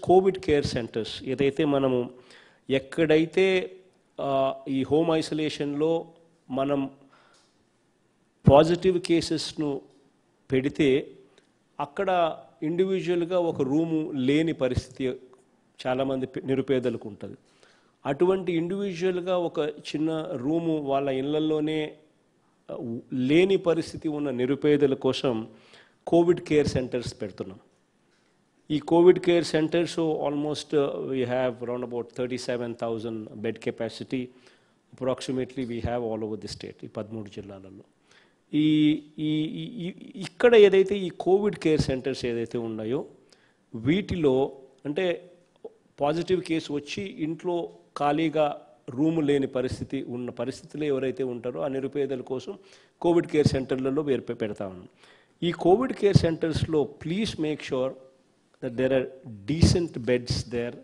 Covid care centres ఏదైతే మనము ఎక్కడైతే ఆ, ఈ హోమ్ ఐసోలేషన్లో మనం పాజిటివ్ కేసెస్ను పెడితే అక్కడ ఇండివిజువల్గా ఒక రూము లేని పరిస్థితి చాలామంది పే- నిరుపేదలకు ఉంటుంది అటువంటి ఇండివిజువల్గా ఒక చిన్న రూము వాళ్ళ ఇళ్లలోనే ఆ, ఉ- లేని పరిస్థితి ఉన్న నిరుపేదల కోసం కోవిడ్ కేర్ సెంటర్స్ పెడుతున్నాం ఈ Covid care centres almost we have round about thirty seven thousand bed capacity approximately we have all over the state ఈ పదమూడు జిల్లాలలో ఈ ఈ ఈ- ఈ- ఇక్కడ ఏదైతే ఈ కోవిడ్ కేర్ సెంటర్స్ ఏదైతే ఉన్నాయో వీటిలో అంటే పాజిటివ్ కేసు వచ్చి ఇంట్లో ఖాళీగా రూము లేని పరిస్థితి ఉన్న పరిస్థితిలో ఎవరైతే ఉంటారో ఆ నిరుపేదల కోసం కోవిడ్ కేర్ సెంటర్లలో వేరు పెడతా ఉన్నాం ఈ కోవిడ్ కేర్ సెంటర్స్లో please make sure that there are decent beds their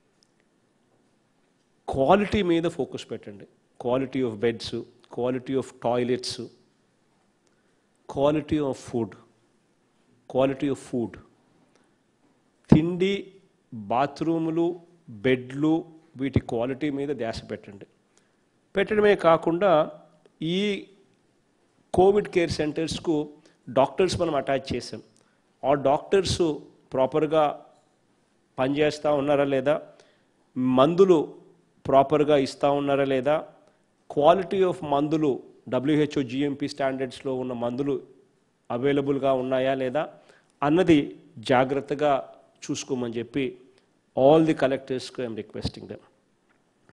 quality మీద ఫోకస్ పెట్టండి quality of beds quality of toilets quality of food quality of food తిండి బాత్రూములు బెడ్లు వీటి క్వాలిటీ మీద ధ్యాస పెట్టండి పెట్టడమే కాకుండా ఈ కోవిడ్ కేర్ సెంటర్స్కు డాక్టర్స్ మనం అటాచ్ చేసాం ఆ డాక్టర్స్ ప్రాపర్గా పనిచేస్తూ ఉన్నారా లేదా మందులు ప్రాపర్గా ఇస్తూ ఉన్నారా లేదా క్వాలిటీ ఆఫ్ మందులు డబ్ల్యూహెచ్ఓ జిఎంపీ స్టాండర్డ్స్లో ఉన్న మందులు అవైలబుల్గా ఉన్నాయా లేదా అన్నది జాగ్రత్తగా చూసుకోమని చెప్పి ఆల్ ది కలెక్టర్స్కి ఐఎమ్ రిక్వెస్టింగ్ దెమ్